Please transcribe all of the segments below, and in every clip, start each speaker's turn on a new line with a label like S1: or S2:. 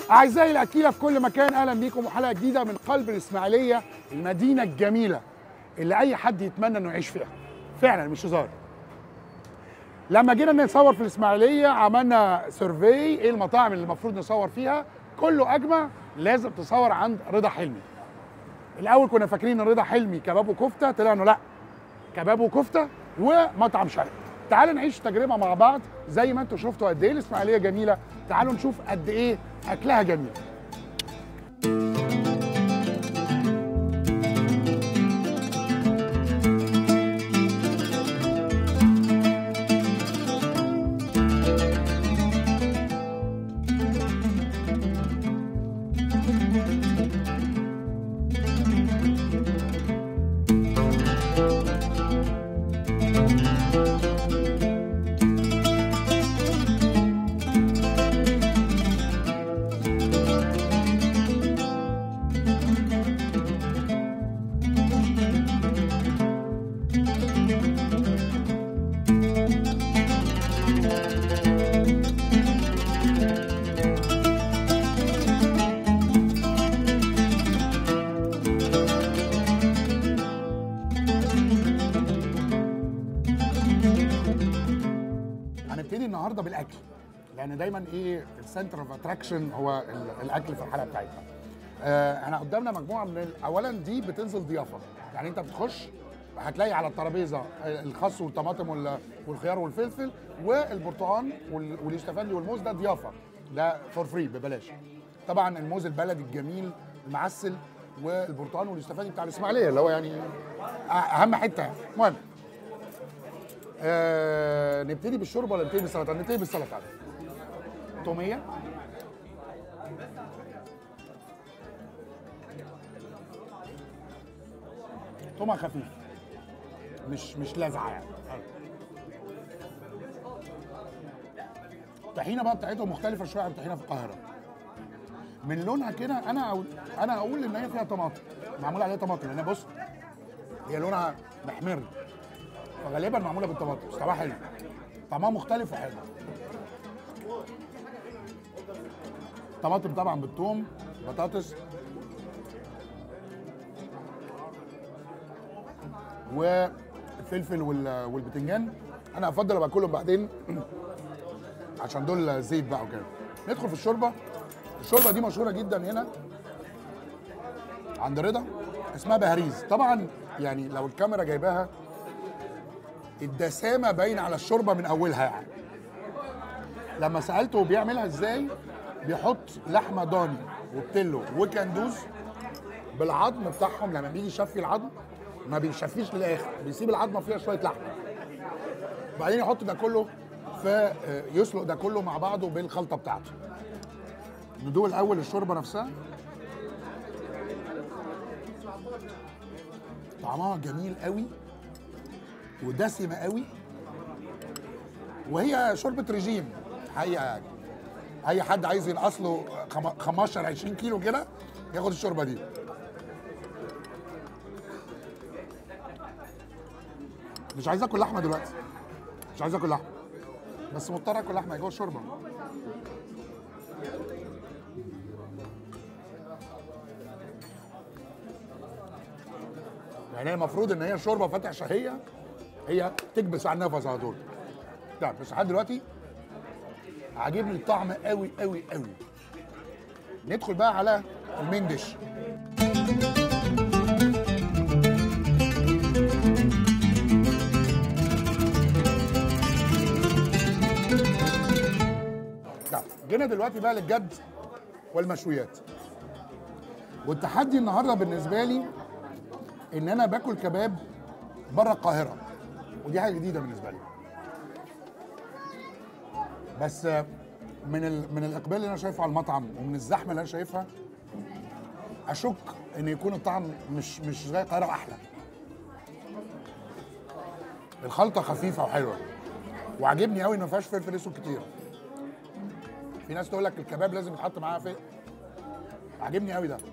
S1: أعزائي الأكيلة في كل مكان أهلا بيكم وحلقة جديدة من قلب الإسماعيلية المدينة الجميلة اللي أي حد يتمنى إنه يعيش فيها فعلا مش هزار لما جينا نصور في الإسماعيلية عملنا سيرفي إيه المطاعم اللي المفروض نصور فيها كله أجمع لازم تصور عند رضا حلمي الأول كنا فاكرين إن رضا حلمي كباب وكفتة طلع إنه لأ كباب وكفتة ومطعم شرقي تعالوا نعيش تجربة مع بعض زي ما انتم شفتوا قد ايه الاسماعيلية جميلة تعالوا نشوف قد ايه اكلها جميل هنبتدي النهارده بالاكل لان دايما ايه السنتر اوف اتراكشن هو ال- الاكل في الحلقه بتاعتنا آه، احنا قدامنا مجموعه من ال- اولا دي بتنزل ضيافه يعني انت بتخش هتلاقي على الترابيزه الخس والطماطم وال- والخيار والفلفل والبرتقال وال- والاستفندي والموز ده ضيافه ده فور فري ببلاش طبعا الموز البلدي الجميل المعسل والبرتقال والاستفندي بتاع الاسماعيليه اللي هو يعني أ- اهم حته المهم آه نبتدي بالشوربه ولا نبتدي بالسلطه؟ نبتدي بالسلطه توميه تومه خفيف مش مش لاذعه يعني الطحينه بقى بتاعتهم مختلفه شويه عن الطحينه في القاهره من لونها كده انا أقول انا اقول ان هي فيها طماطم معمول عليها طماطم لان بص هي لونها محمر فغالبا معموله بالطماطم بس طعمها حلو طعمها مختلف وحلو طماطم طبعا بالثوم بطاطس والفلفل وال- والبتنجان انا افضل ابقى كلهم بعدين عشان دول زيت بقى وكده ندخل في الشوربه الشوربه دي مشهوره جدا هنا عند رضا اسمها بهاريز طبعا يعني لو الكاميرا جايباها الدسامه باينه على الشوربه من اولها يعني لما سالته بيعملها ازاي بيحط لحمه ضاني وبتلو وكندوز بالعظم بتاعهم لما بيجي يشفي العظم ما بيشفيش للاخر بيسيب العظمه فيها شويه لحمه وبعدين يحط ده كله في يسلق ده كله مع بعضه بالخلطه بتاعته ندوق الاول الشوربه نفسها طعمها جميل قوي ودسمه قوي وهي شوربه رجيم حقيقه يعني اي حد عايز ينقص له خم- 15 20 كيلو كده ياخد الشوربه دي مش عايز اكل لحمه دلوقتي مش عايز اكل لحمه بس مضطر اكل لحمه جوه الشوربه يعني هي المفروض ان هي شوربه فاتح شهيه هي تكبس على النفس على طول لا بس لحد دلوقتي عاجبني الطعم قوي قوي قوي ندخل بقى على المين ديش لا جينا دلوقتي بقى للجد والمشويات والتحدي النهارده بالنسبه لي ان انا باكل كباب بره القاهره ودي حاجه جديده بالنسبه لي بس من ال... من الاقبال اللي انا شايفه على المطعم ومن الزحمه اللي انا شايفها اشك ان يكون الطعم مش مش زي القاهره احلى الخلطه خفيفه وحلوه وعاجبني قوي ان ما فيهاش فلفل اسود كتير في ناس تقول لك الكباب لازم يتحط معاه فلفل عاجبني قوي ده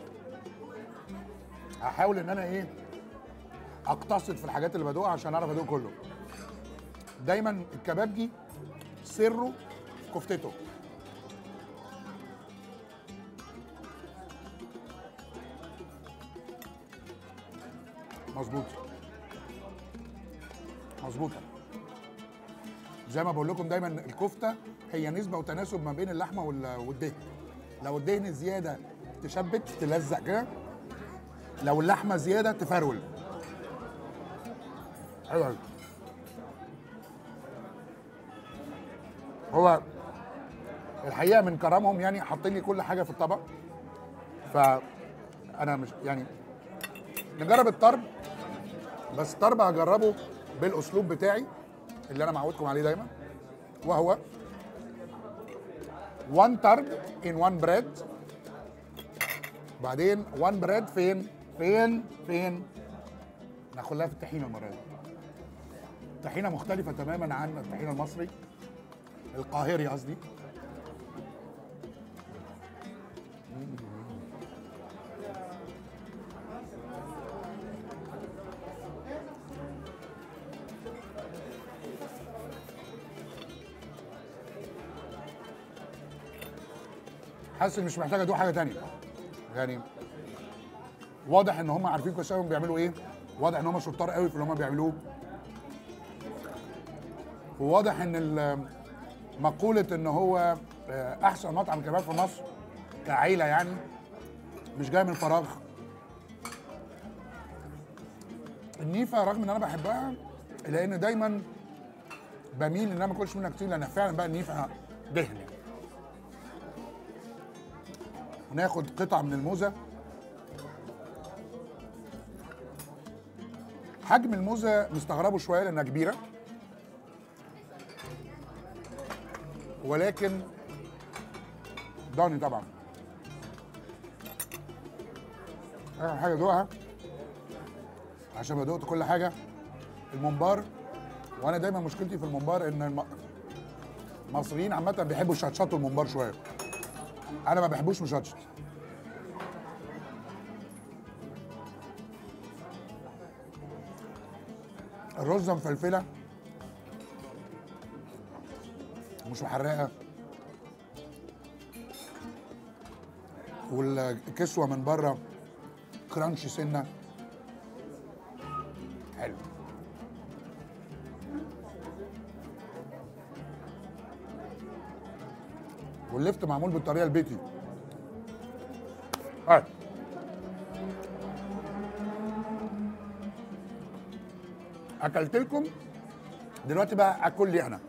S1: هحاول ان انا ايه اقتصد في الحاجات اللي بدوقها عشان اعرف ادوق كله دايما الكباب دي سره في كفتته مظبوط مظبوطه زي ما بقول لكم دايما الكفته هي نسبه وتناسب ما بين اللحمه وال- والدهن لو الدهن زياده تشبك تلزق كده لو اللحمه زياده تفرول حلو أوي. هو الحقيقه من كرمهم يعني حاطين لي كل حاجه في الطبق فانا مش يعني نجرب الطرب بس الطرب هجربه بالاسلوب بتاعي اللي انا معودكم عليه دايما وهو one طرب in one bread بعدين one bread فين فين فين ناخدها في الطحينه المره دي الطحينه مختلفه تماما عن الطحينه المصري القاهري قصدي حاسس إن مش محتاج ادوق حاجه تانية يعني واضح ان هم عارفين كويس قوي هم بيعملوا ايه واضح ان هم شطار قوي في اللي هم بيعملوه وواضح ان ال- مقوله ان هو آه، احسن مطعم كباب في مصر كعيله يعني مش جايه من فراغ النيفه رغم ان انا بحبها لان دايما بميل ان انا ما اكلش منها كتير لان فعلا بقى النيفه دهن وناخد قطعه من الموزه حجم الموزه مستغربه شويه لانها كبيره ولكن ضاني طبعا اخر حاجه ادوقها عشان ما دقت كل حاجه الممبار وانا دايما مشكلتي في الممبار ان الم- المصريين عامه بيحبوا يشطشطوا الممبار شويه انا ما بحبوش مشطشط الرزه مفلفله مش محرقه والكسوه من بره كرانشي سنه حلو واللفت معمول بالطريقه البيتي هاي اكلت لكم دلوقتي بقى اكل لي انا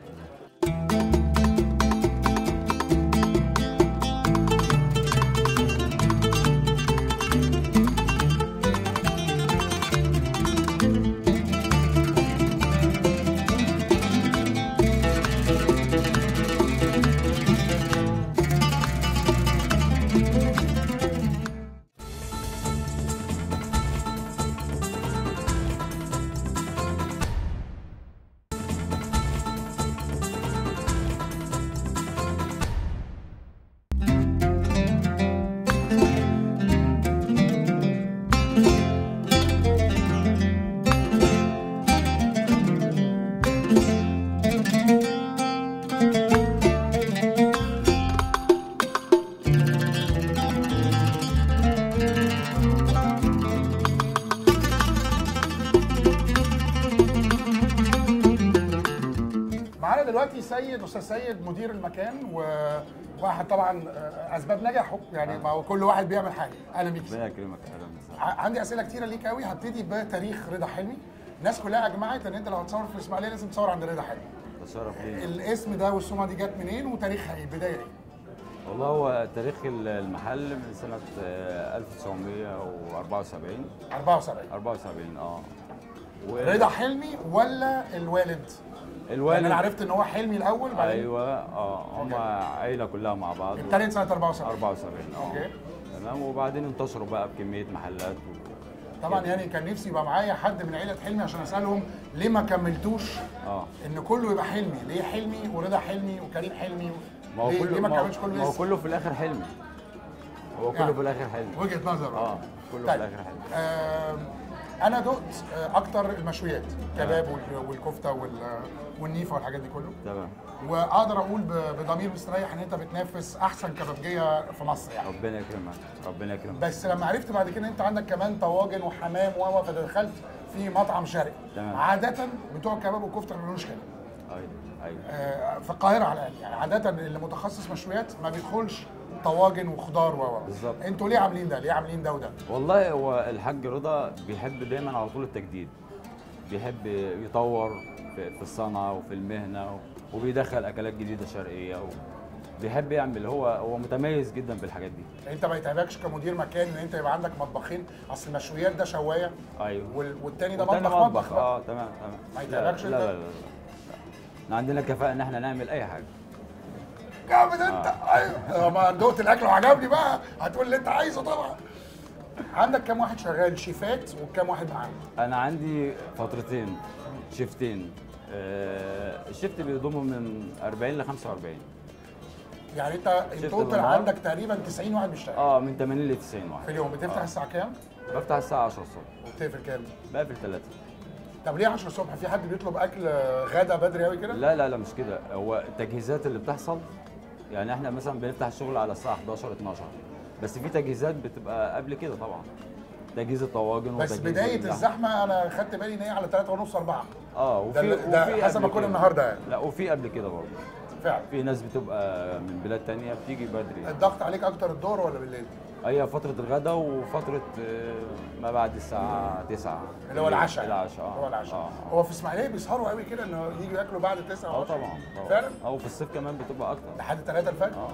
S1: معانا دلوقتي سيد استاذ سيد مدير المكان وواحد طبعا آه، اسباب نجاحه يعني ما هو كل واحد بيعمل حاجه اهلا بيك
S2: ربنا يكرمك اهلا وسهلا
S1: ع- عندي اسئله كتيره ليك قوي هبتدي بتاريخ رضا حلمي الناس كلها اجمعت ان انت لو هتصور في الاسماعيليه لازم تصور عند رضا حلمي
S2: تشرف لينا
S1: الاسم ده والسمعه دي جت منين وتاريخها ايه البدايه ايه
S2: والله هو تاريخ المحل من سنة آه، 1974
S1: 74
S2: 74 اه و-
S1: رضا حلمي ولا الوالد
S2: الوالد
S1: يعني انا عرفت ان هو حلمي الاول بعدين
S2: ايوه اه هم عيلة كلها مع بعض
S1: ابتدت سنه 74
S2: 74 اه
S1: أوكي.
S2: تمام وبعدين انتشروا بقى بكمية محلات و...
S1: طبعا يعني كان نفسي يبقى معايا حد من عيله حلمي عشان اسالهم ليه ما كملتوش
S2: اه
S1: ان كله يبقى حلمي ليه حلمي ورضا حلمي وكريم حلمي
S2: ما هو
S1: ليه,
S2: كله
S1: ليه ما
S2: ما هو-
S1: كملش كله
S2: ما هو
S1: اسم
S2: كله في الاخر حلمي هو كله
S1: يعني.
S2: في الاخر حلمي
S1: وجهه نظر
S2: اه كله في
S1: طيب.
S2: الاخر حلمي
S1: آم، انا دقت آه، اكتر المشويات كباب وال- والكفته وال- والنيفه والحاجات دي كله
S2: تمام
S1: واقدر اقول ب- بضمير مستريح ان انت بتنافس احسن كبابجيه في مصر يعني
S2: ربنا يكرمك ربنا يكرمك
S1: بس لما عرفت بعد كده ان انت عندك كمان طواجن وحمام و فدخلت في مطعم شرقي
S2: تمام.
S1: عاده بتوع الكباب والكفته ما بيعملوش كده
S2: ايوه ايوه
S1: آه، في القاهره على الاقل يعني عاده اللي متخصص مشويات ما بيدخلش طواجن وخضار و
S2: بالظبط.
S1: انتوا ليه عاملين ده؟ ليه عاملين ده وده؟
S2: والله هو الحاج رضا بيحب دايما على طول التجديد بيحب يطور في في الصنعه وفي المهنه و- وبيدخل اكلات جديده شرقيه و... بيحب يعمل هو هو متميز جدا بالحاجات دي
S1: انت ما يتعبكش كمدير مكان ان انت يبقى عندك مطبخين اصل المشويات ده شوايه
S2: ايوه
S1: وال- والتاني ده
S2: والتاني
S1: مطبخ مطبخ بقى.
S2: اه تمام تمام
S1: ما
S2: لا
S1: يتعبكش
S2: لا
S1: انت؟
S2: لا, لا, لا. احنا عندنا كفاءه ان احنا نعمل اي حاجه
S1: جامد انت ايوه ما دقت الاكل وعجبني بقى هتقول اللي انت عايزه طبعا عندك كام واحد شغال شيفات وكام واحد معاك؟
S2: انا عندي فترتين شيفتين آه الشيفت بيضم من 40 ل 45
S1: يعني انت التوتال
S2: بالنهار.
S1: عندك تقريبا 90 واحد بيشتغل
S2: اه من 80 ل 90
S1: في
S2: واحد
S1: اليوم بتفتح الساعه كام؟
S2: بفتح الساعه 10 الصبح
S1: وبتقفل كام؟
S2: بقفل 3
S1: طب ليه 10 الصبح في حد بيطلب اكل غدا بدري قوي كده؟
S2: لا لا لا مش كده هو التجهيزات اللي بتحصل يعني احنا مثلا بنفتح الشغل على الساعه 11 12 بس في تجهيزات بتبقى قبل كده طبعا تجهيز الطواجن
S1: بس
S2: وتجهيز
S1: بدايه
S2: اللحم.
S1: الزحمه انا خدت بالي ان هي على 3 ونص 4
S2: اه
S1: ده,
S2: وفي
S1: ده
S2: وفي
S1: حسب ما
S2: قبل
S1: كنا
S2: كده.
S1: النهارده يعني
S2: لا وفي قبل كده برضه
S1: فعلا
S2: في ناس بتبقى من بلاد تانية بتيجي بدري
S1: الضغط عليك اكتر الدور ولا بالليل؟
S2: هي فترة الغداء وفترة آه، ما بعد الساعة 9
S1: اللي هو العشاء
S2: العشاء اه
S1: اللي هو العشاء
S2: اه
S1: هو في اسماعيليه بيسهروا قوي كده انه يجوا ياكلوا بعد 9
S2: اه طبعا طبعا
S1: فعلا؟
S2: او في الصيف كمان بتبقى اكتر
S1: لحد 3 الفجر
S2: اه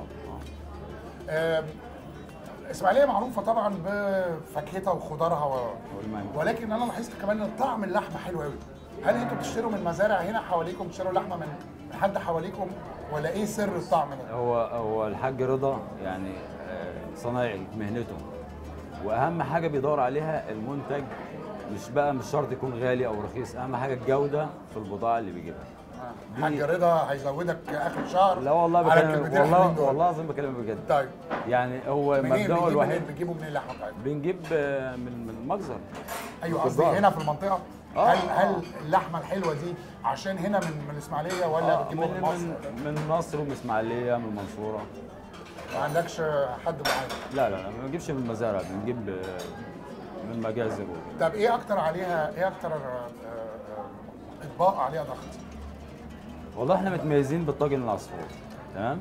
S2: اه
S1: آم، اسماعيليه معروفه طبعا بفاكهتها وخضارها و...
S2: والمانجا.
S1: ولكن انا لاحظت كمان ان طعم اللحمه حلو قوي هل انتوا بتشتروا من مزارع هنا حواليكم بتشتروا لحمه من من حد حواليكم ولا ايه سر الطعم ده؟
S2: هو هو الحاج رضا يعني آه، صنايعي مهنته واهم حاجة بيدور عليها المنتج مش بقى مش شرط يكون غالي او رخيص اهم حاجة الجودة في البضاعة اللي بيجيبها
S1: حاج رضا هيزودك اخر الشهر
S2: لا والله
S1: على
S2: بكلم
S1: الكلمتين الحلوين
S2: والله
S1: دول.
S2: والله العظيم بكلمك بجد
S1: طيب
S2: يعني هو
S1: منين
S2: مبدأه
S1: بتجيبوا
S2: الوحيد
S1: منين بتجيبوا منين اللحمه بتاعتكم؟
S2: بنجيب آه، من من مجزر
S1: ايوه قصدي
S2: كبار.
S1: هنا في المنطقه
S2: آه،
S1: هل
S2: آه.
S1: هل اللحمه الحلوه دي عشان هنا من من الاسماعيليه ولا
S2: آه،
S1: بتجيبوها
S2: من
S1: من مصر؟
S2: من من مصر ومن اسماعيليه من المنصوره
S1: ما عندكش حد معين
S2: لا لا لا ما بنجيبش من المزارع بنجيب آه، من مجازر و-
S1: طب ايه اكتر عليها ايه اكتر آه، آه، اطباق عليها ضغط؟
S2: والله احنا متميزين بالطاجن العصفور تمام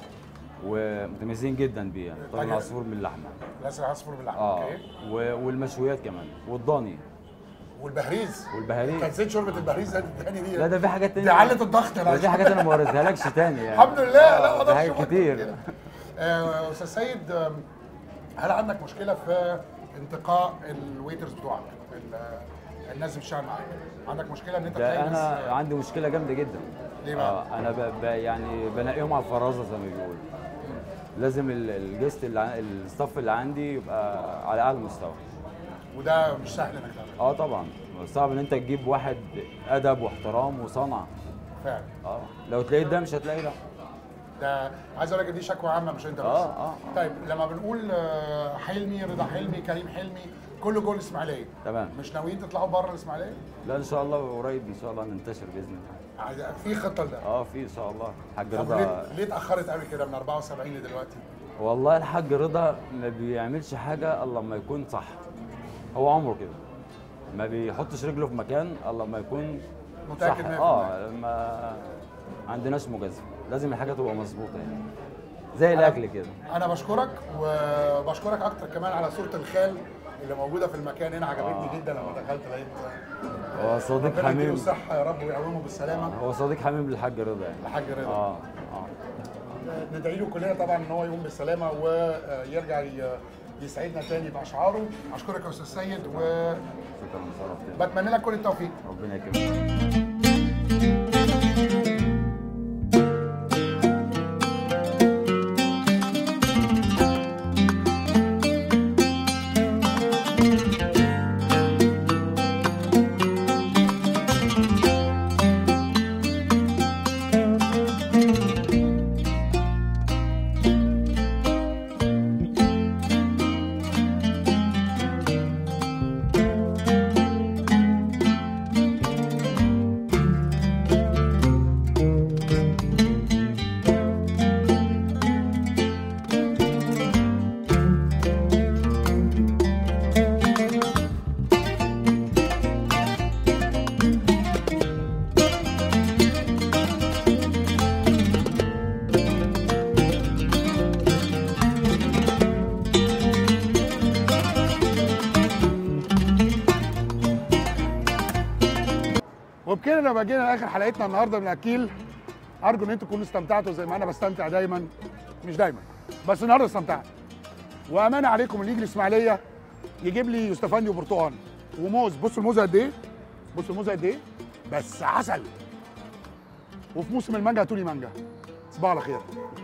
S2: ومتميزين جدا بيه يعني الطاجن
S1: طاجن-
S2: العصفور باللحمه
S1: لاسر عصفور باللحمه
S2: اه
S1: اوكي
S2: و- والمشويات كمان والضاني
S1: والبهريز انت
S2: والبهاريز
S1: نسيت شوربه البهريز الثاني دي
S2: لا ده في حاجات تانية
S1: دي علت الضغط
S2: ده في حاجات انا ما وريتهالكش تاني يعني
S1: الحمد لله لا
S2: آه،
S1: ما
S2: ده
S1: اقدرش
S2: حاجات
S1: أقول
S2: كتير
S1: كده. آه، استاذ سيد آم، هل عندك مشكله في انتقاء الويترز بتوعك ال- الناس اللي بتشتغل معاك عندك مشكله ان انت
S2: ده
S1: تلاقي
S2: انا
S1: ناس
S2: عندي مشكله جامده جدا
S1: ليه بقى؟
S2: آه انا ب... ب... يعني بنقيهم على الفرازه زي ما بيقولوا لازم ال- الجست اللي ع- الستاف اللي عندي يبقى على اعلى مستوى
S1: وده مش سهل انك تعمله
S2: اه طبعا صعب ان انت تجيب واحد ادب واحترام وصنعه
S1: فعلا
S2: اه لو تلاقيه ده مش هتلاقيه ده
S1: ده عايز اقول لك دي شكوى عامه مش انت بس
S2: اه اه
S1: طيب لما بنقول آه، حلمي رضا حلمي كريم حلمي كله جوه الاسماعيليه
S2: تمام
S1: مش ناويين تطلعوا بره الاسماعيليه؟
S2: لا ان شاء الله قريب ان شاء الله ننتشر باذن الله
S1: عايز- في خطه لده
S2: اه في ان شاء الله الحاج
S1: طب
S2: رضا
S1: ليه ليه اتاخرت قوي كده من 74 لدلوقتي؟
S2: والله الحاج رضا ما بيعملش حاجه الا لما يكون صح هو عمره كده ما بيحطش رجله في مكان الا لما يكون
S1: متأكد
S2: صح
S1: 100%.
S2: اه ما عندناش مجازفه لازم الحاجه تبقى مظبوطه يعني زي الاكل كده
S1: انا بشكرك وبشكرك اكتر كمان على صوره الخال اللي موجوده في المكان هنا عجبتني
S2: آه.
S1: جدا لما دخلت لقيت
S2: هو صديق
S1: ربنا يديله
S2: حميم
S1: الصحه يا رب ويقومه بالسلامه
S2: هو صديق حميم للحاج رضا يعني
S1: الحاج رضا
S2: اه اه
S1: ندعي له كلنا طبعا ان هو يقوم بالسلامه ويرجع ي- يسعدنا تاني باشعاره اشكرك يا استاذ سيد
S2: شكرا شرفتني
S1: وبتمنى لك كل التوفيق
S2: ربنا يكرمك
S1: واخيرا بقى جينا لاخر حلقتنا النهارده من اكيل ارجو ان انتم تكونوا استمتعتوا زي ما انا بستمتع دايما مش دايما بس النهارده استمتعت وامانه عليكم اللي يجي الاسماعيليه يجيب لي يوستفندي وبرتقال وموز بصوا الموز قد ايه بصوا الموز قد ايه بس عسل وفي موسم المانجا هاتوا لي مانجا تصبحوا على خير